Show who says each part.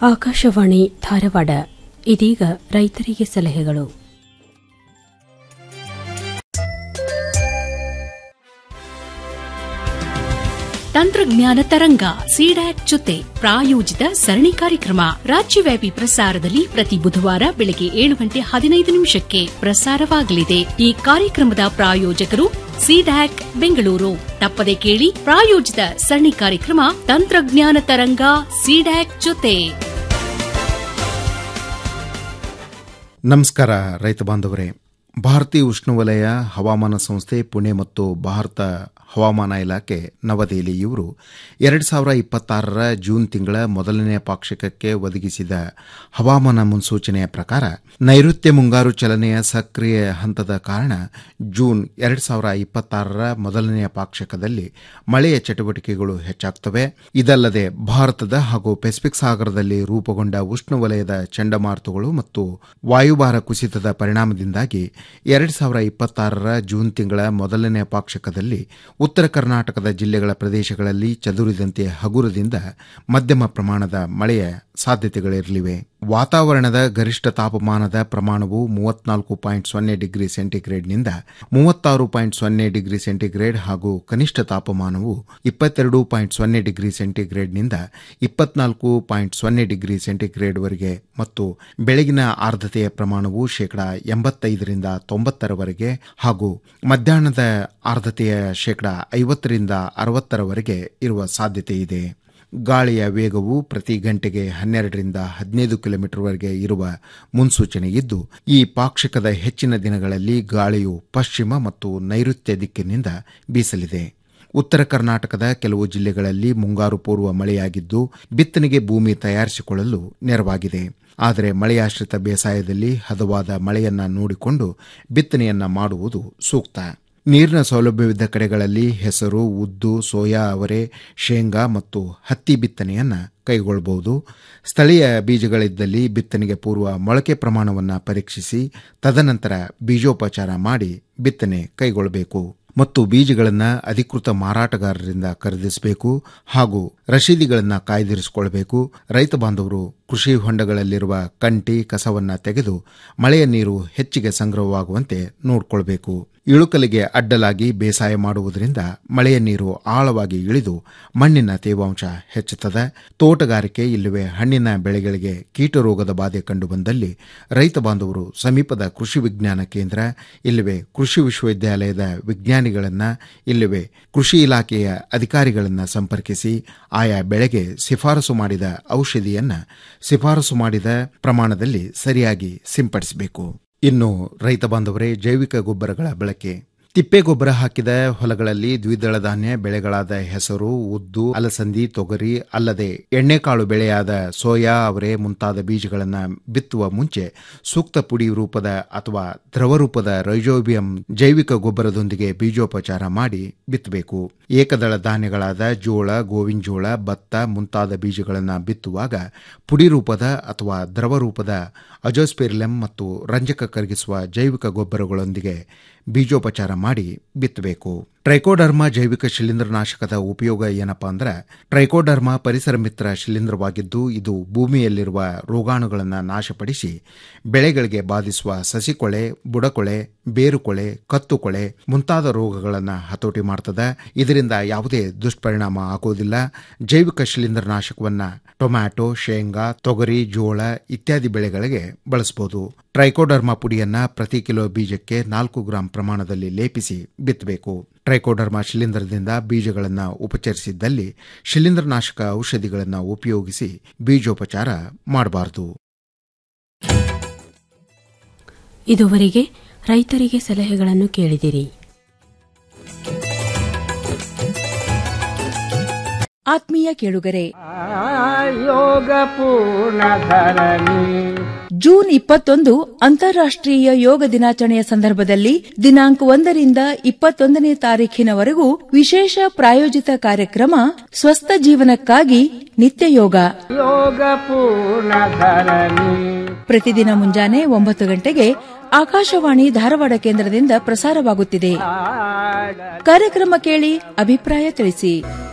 Speaker 1: ಆಕಾಶವಾಣಿ ಧಾರವಾಡ ಇದೀಗ ರೈತರಿಗೆ ಸಲಹೆಗಳು
Speaker 2: ತಂತ್ರಜ್ಞಾನ ತರಂಗ ಸಿಡ್ಯಾಕ್ ಜೊತೆ ಪ್ರಾಯೋಜಿತ ಸರಣಿ ಕಾರ್ಯಕ್ರಮ ರಾಜ್ಯವ್ಯಾಪಿ ಪ್ರಸಾರದಲ್ಲಿ ಪ್ರತಿ ಬುಧವಾರ ಬೆಳಗ್ಗೆ ಏಳು ಗಂಟೆ ಹದಿನೈದು ನಿಮಿಷಕ್ಕೆ ಪ್ರಸಾರವಾಗಲಿದೆ ಈ ಕಾರ್ಯಕ್ರಮದ ಪ್ರಾಯೋಜಕರು ಸಿಡ್ಯಾಕ್ ಬೆಂಗಳೂರು ತಪ್ಪದೆ ಕೇಳಿ ಪ್ರಾಯೋಜಿತ ಸರಣಿ ಕಾರ್ಯಕ್ರಮ ತಂತ್ರಜ್ಞಾನ ತರಂಗ ಸಿಡ್ಯಾಕ್ ಜೊತೆ
Speaker 3: ನಮಸ್ಕಾರ ರೈತ ಬಾಂಧವರೇ ಭಾರತೀಯ ಉಷ್ಣವಲಯ ಹವಾಮಾನ ಸಂಸ್ಥೆ ಪುಣೆ ಮತ್ತು ಭಾರತ ಹವಾಮಾನ ಇಲಾಖೆ ನವದೆಹಲಿ ಇವರು ಎರಡು ಸಾವಿರ ಇಪ್ಪತ್ತಾರರ ಜೂನ್ ತಿಂಗಳ ಮೊದಲನೇ ಪಾಕ್ಷಿಕಕ್ಕೆ ಒದಗಿಸಿದ ಹವಾಮಾನ ಮುನ್ಸೂಚನೆಯ ಪ್ರಕಾರ ನೈಋತ್ಯ ಮುಂಗಾರು ಚಲನೆಯ ಸಕ್ರಿಯ ಹಂತದ ಕಾರಣ ಜೂನ್ ಎರಡು ಸಾವಿರ ಇಪ್ಪತ್ತಾರರ ಮೊದಲನೆಯ ಪಾಕ್ಷಿಕದಲ್ಲಿ ಮಳೆಯ ಚಟುವಟಿಕೆಗಳು ಹೆಚ್ಚಾಗುತ್ತವೆ ಇದಲ್ಲದೆ ಭಾರತದ ಹಾಗೂ ಪೆಸಿಫಿಕ್ ಸಾಗರದಲ್ಲಿ ರೂಪುಗೊಂಡ ಉಷ್ಣವಲಯದ ಚಂಡಮಾರುತಗಳು ಮತ್ತು ವಾಯುಭಾರ ಕುಸಿತದ ಪರಿಣಾಮದಿಂದಾಗಿ ಎರಡು ಸಾವಿರ ಇಪ್ಪತ್ತಾರರ ಜೂನ್ ತಿಂಗಳ ಮೊದಲನೇ ಪಾಕ್ಷಿಕದಲ್ಲಿ ಉತ್ತರ ಕರ್ನಾಟಕದ ಜಿಲ್ಲೆಗಳ ಪ್ರದೇಶಗಳಲ್ಲಿ ಚದುರಿದಂತೆ ಹಗುರದಿಂದ ಮಧ್ಯಮ ಪ್ರಮಾಣದ ಮಳೆಯ ಸಾಧ್ಯತೆಗಳಿರಲಿವೆ ವಾತಾವರಣದ ಗರಿಷ್ಠ ತಾಪಮಾನದ ಪ್ರಮಾಣವು ಮೂವತ್ನಾಲ್ಕು ಪಾಯಿಂಟ್ ಸೊನ್ನೆ ಡಿಗ್ರಿ ಸೆಂಟಿಗ್ರೇಡ್ನಿಂದ ಮೂವತ್ತಾರು ಪಾಯಿಂಟ್ ಸೊನ್ನೆ ಡಿಗ್ರಿ ಸೆಂಟಿಗ್ರೇಡ್ ಹಾಗೂ ಕನಿಷ್ಠ ತಾಪಮಾನವು ಇಪ್ಪತ್ತೆರಡು ಪಾಯಿಂಟ್ ಸೊನ್ನೆ ಡಿಗ್ರಿ ಸೆಂಟಿಗ್ರೇಡ್ನಿಂದ ಇಪ್ಪತ್ನಾಲ್ಕು ಪಾಯಿಂಟ್ ಸೊನ್ನೆ ಡಿಗ್ರಿ ಸೆಂಟಿಗ್ರೇಡ್ವರೆಗೆ ಮತ್ತು ಬೆಳಗಿನ ಆರ್ದ್ರತೆಯ ಪ್ರಮಾಣವು ಶೇಕಡಾ ಎಂಬತ್ತೈದರಿಂದ ತೊಂಬತ್ತರವರೆಗೆ ಹಾಗೂ ಮಧ್ಯಾಹ್ನದ ಆರ್ದ್ರತೆಯ ಶೇಕಡಾ ಐವತ್ತರಿಂದ ಅರವತ್ತರವರೆಗೆ ಇರುವ ಸಾಧ್ಯತೆ ಇದೆ ಗಾಳಿಯ ವೇಗವು ಪ್ರತಿ ಗಂಟೆಗೆ ಹನ್ನೆರಡರಿಂದ ಹದಿನೈದು ಕಿಲೋಮೀಟರ್ವರೆಗೆ ಇರುವ ಮುನ್ಸೂಚನೆ ಇದ್ದು ಈ ಪಾಕ್ಷಿಕದ ಹೆಚ್ಚಿನ ದಿನಗಳಲ್ಲಿ ಗಾಳಿಯು ಪಶ್ಚಿಮ ಮತ್ತು ನೈಋತ್ಯ ದಿಕ್ಕಿನಿಂದ ಬೀಸಲಿದೆ ಉತ್ತರ ಕರ್ನಾಟಕದ ಕೆಲವು ಜಿಲ್ಲೆಗಳಲ್ಲಿ ಮುಂಗಾರು ಪೂರ್ವ ಮಳೆಯಾಗಿದ್ದು ಬಿತ್ತನೆಗೆ ಭೂಮಿ ತಯಾರಿಸಿಕೊಳ್ಳಲು ನೆರವಾಗಿದೆ ಆದರೆ ಮಳೆಯಾಶ್ರಿತ ಬೇಸಾಯದಲ್ಲಿ ಹದವಾದ ಮಳೆಯನ್ನ ನೋಡಿಕೊಂಡು ಬಿತ್ತನೆಯನ್ನ ಮಾಡುವುದು ಸೂಕ್ತ ನೀರಿನ ಸೌಲಭ್ಯವಿದ್ದ ಕಡೆಗಳಲ್ಲಿ ಹೆಸರು ಉದ್ದು ಸೋಯಾ ಅವರೆ ಶೇಂಗಾ ಮತ್ತು ಹತ್ತಿ ಬಿತ್ತನೆಯನ್ನ ಕೈಗೊಳ್ಳಬಹುದು ಸ್ಥಳೀಯ ಬೀಜಗಳಿದ್ದಲ್ಲಿ ಬಿತ್ತನೆಗೆ ಪೂರ್ವ ಮೊಳಕೆ ಪ್ರಮಾಣವನ್ನು ಪರೀಕ್ಷಿಸಿ ತದನಂತರ ಬೀಜೋಪಚಾರ ಮಾಡಿ ಬಿತ್ತನೆ ಕೈಗೊಳ್ಳಬೇಕು ಮತ್ತು ಬೀಜಗಳನ್ನು ಅಧಿಕೃತ ಮಾರಾಟಗಾರರಿಂದ ಖರೀದಿಸಬೇಕು ಹಾಗೂ ರಶೀದಿಗಳನ್ನು ಕಾಯ್ದಿರಿಸಿಕೊಳ್ಳಬೇಕು ರೈತ ಬಾಂಧವರು ಕೃಷಿ ಹೊಂಡಗಳಲ್ಲಿರುವ ಕಂಟಿ ಕಸವನ್ನ ತೆಗೆದು ಮಳೆಯ ನೀರು ಹೆಚ್ಚಿಗೆ ಸಂಗ್ರಹವಾಗುವಂತೆ ನೋಡಿಕೊಳ್ಳಬೇಕು ಇಳುಕಲಿಗೆ ಅಡ್ಡಲಾಗಿ ಬೇಸಾಯ ಮಾಡುವುದರಿಂದ ಮಳೆಯ ನೀರು ಆಳವಾಗಿ ಇಳಿದು ಮಣ್ಣಿನ ತೇವಾಂಶ ಹೆಚ್ಚುತ್ತದೆ ತೋಟಗಾರಿಕೆ ಇಲ್ಲವೇ ಹಣ್ಣಿನ ಬೆಳೆಗಳಿಗೆ ಕೀಟರೋಗದ ಬಾಧೆ ಕಂಡುಬಂದಲ್ಲಿ ರೈತ ಬಾಂಧವರು ಸಮೀಪದ ಕೃಷಿ ವಿಜ್ಞಾನ ಕೇಂದ್ರ ಇಲ್ಲವೇ ಕೃಷಿ ವಿಶ್ವವಿದ್ಯಾಲಯದ ವಿಜ್ಞಾನಿಗಳನ್ನ ಇಲ್ಲವೇ ಕೃಷಿ ಇಲಾಖೆಯ ಅಧಿಕಾರಿಗಳನ್ನ ಸಂಪರ್ಕಿಸಿ ಆಯಾ ಬೆಳೆಗೆ ಶಿಫಾರಸು ಮಾಡಿದ ಔಷಧಿಯನ್ನ ಶಿಫಾರಸು ಮಾಡಿದ ಪ್ರಮಾಣದಲ್ಲಿ ಸರಿಯಾಗಿ ಸಿಂಪಡಿಸಬೇಕು ಇನ್ನು ರೈತ ಬಾಂಧವರೇ ಜೈವಿಕ ಗೊಬ್ಬರಗಳ ಬಳಕೆ ತಿಪ್ಪೆ ಗೊಬ್ಬರ ಹಾಕಿದ ಹೊಲಗಳಲ್ಲಿ ದ್ವಿದಳ ಧಾನ್ಯ ಬೆಳೆಗಳಾದ ಹೆಸರು ಉದ್ದು ಅಲಸಂದಿ ತೊಗರಿ ಅಲ್ಲದೆ ಎಣ್ಣೆಕಾಳು ಬೆಳೆಯಾದ ಸೋಯಾ ಅವರೆ ಮುಂತಾದ ಬೀಜಗಳನ್ನು ಬಿತ್ತುವ ಮುಂಚೆ ಸೂಕ್ತ ಪುಡಿ ರೂಪದ ಅಥವಾ ದ್ರವ ರೂಪದ ರೈಜೋಬಿಯಂ ಜೈವಿಕ ಗೊಬ್ಬರದೊಂದಿಗೆ ಬೀಜೋಪಚಾರ ಮಾಡಿ ಬಿತ್ತಬೇಕು ಏಕದಳ ಧಾನ್ಯಗಳಾದ ಜೋಳ ಗೋವಿನ ಜೋಳ ಭತ್ತ ಮುಂತಾದ ಬೀಜಗಳನ್ನು ಬಿತ್ತುವಾಗ ಪುಡಿ ರೂಪದ ಅಥವಾ ದ್ರವ ರೂಪದ ಅಜೋಸ್ಪೆರಿಲಂ ಮತ್ತು ರಂಜಕ ಕರಗಿಸುವ ಜೈವಿಕ ಗೊಬ್ಬರಗಳೊಂದಿಗೆ ಬೀಜೋಪಚಾರ ಮಾಡಿ ಬಿತ್ತಬೇಕು ಟ್ರೈಕೋಡರ್ಮಾ ಜೈವಿಕ ಶಿಲೀಂಧ್ರನಾಶಕದ ಉಪಯೋಗ ಏನಪ್ಪಾ ಅಂದ್ರೆ ಟ್ರೈಕೋಡರ್ಮಾ ಪರಿಸರ ಮಿತ್ರ ಶಿಲೀಂಧ್ರವಾಗಿದ್ದು ಇದು ಭೂಮಿಯಲ್ಲಿರುವ ರೋಗಾಣುಗಳನ್ನು ನಾಶಪಡಿಸಿ ಬೆಳೆಗಳಿಗೆ ಬಾಧಿಸುವ ಸಸಿಕೊಳೆ ಬುಡಕೊಳೆ ಬೇರುಕೊಳೆ ಕತ್ತುಕೊಳೆ ಮುಂತಾದ ರೋಗಗಳನ್ನು ಹತೋಟಿ ಮಾಡ್ತದೆ ಇದರಿಂದ ಯಾವುದೇ ದುಷ್ಪರಿಣಾಮ ಆಗುವುದಿಲ್ಲ ಜೈವಿಕ ಶಿಲೀಂಧ್ರನಾಶಕವನ್ನ ಟೊಮ್ಯಾಟೊ ಶೇಂಗಾ ತೊಗರಿ ಜೋಳ ಇತ್ಯಾದಿ ಬೆಳೆಗಳಿಗೆ ಬಳಸಬಹುದು ಟ್ರೈಕೋಡರ್ಮಾ ಪುಡಿಯನ್ನ ಪ್ರತಿ ಕಿಲೋ ಬೀಜಕ್ಕೆ ನಾಲ್ಕು ಗ್ರಾಂ ಪ್ರಮಾಣದಲ್ಲಿ ಲೇಪಿಸಿ ಬಿತ್ತಬೇಕು ಟ್ರೈಕೋಡರ್ಮಾ ಶಿಲೀಂಧ್ರದಿಂದ ಬೀಜಗಳನ್ನು ಉಪಚರಿಸಿದ್ದಲ್ಲಿ ಶಿಲೀಂಧ್ರನಾಶಕ ಔಷಧಿಗಳನ್ನು ಉಪಯೋಗಿಸಿ ಬೀಜೋಪಚಾರ ಮಾಡಬಾರದು
Speaker 1: ಇದುವರೆಗೆ ರೈತರಿಗೆ ಸಲಹೆಗಳನ್ನು ಕೇಳಿದಿರಿ
Speaker 4: ಆತ್ಮೀಯ ಕೇಳುಗರೆ
Speaker 5: ಯೋಗ ಪೂರ್ಣ ಧರಣಿ
Speaker 4: ಜೂನ್ ಇಪ್ಪತ್ತೊಂದು ಅಂತಾರಾಷ್ಟ್ರೀಯ ಯೋಗ ದಿನಾಚರಣೆಯ ಸಂದರ್ಭದಲ್ಲಿ ದಿನಾಂಕ ಒಂದರಿಂದ ಇಪ್ಪತ್ತೊಂದನೇ ತಾರೀಖಿನವರೆಗೂ ವಿಶೇಷ ಪ್ರಾಯೋಜಿತ ಕಾರ್ಯಕ್ರಮ ಸ್ವಸ್ಥ ಜೀವನಕ್ಕಾಗಿ ನಿತ್ಯ ಯೋಗ
Speaker 5: ಯೋಗ ಪೂರ್ಣ ಧರಣಿ
Speaker 4: ಪ್ರತಿದಿನ ಮುಂಜಾನೆ ಒಂಬತ್ತು ಗಂಟೆಗೆ ಆಕಾಶವಾಣಿ ಧಾರವಾಡ ಕೇಂದ್ರದಿಂದ ಪ್ರಸಾರವಾಗುತ್ತಿದೆ ಕಾರ್ಯಕ್ರಮ ಕೇಳಿ ಅಭಿಪ್ರಾಯ ತಿಳಿಸಿ